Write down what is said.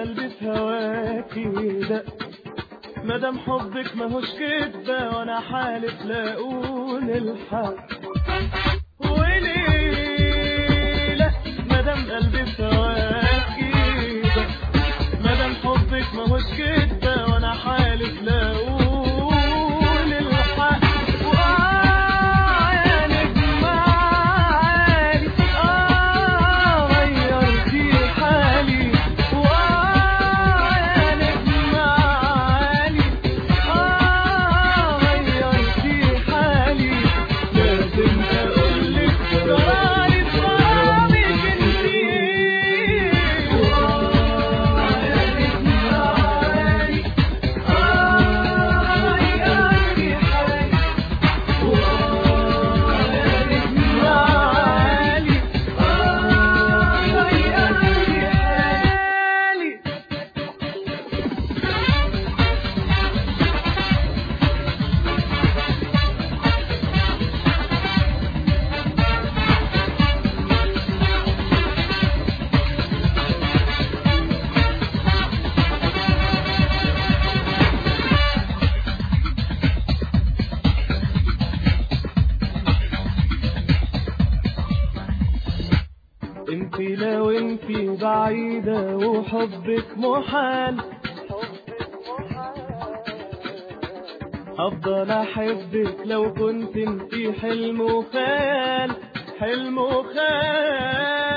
قلبي في هواكي دق مادام حبك ماهوش كدبة وانا حالف لا اقول الحق وليه لا مادام قلبي في هواكي دق مادام حبك ماهوش كدبة وانا حالف لا اقول الحق وآه يا نجم عالي آه غيرتي حالي وآه يا نجم عالي آه غيرتي حالي لازم أقولك جرالي بغرامك انتي وآه يا نجم عالي آه غيرتي حالي انتي لو انتي بعيدة وحبك محال افضل احبك لو كنت انتي حلم وخيال حلم وخيال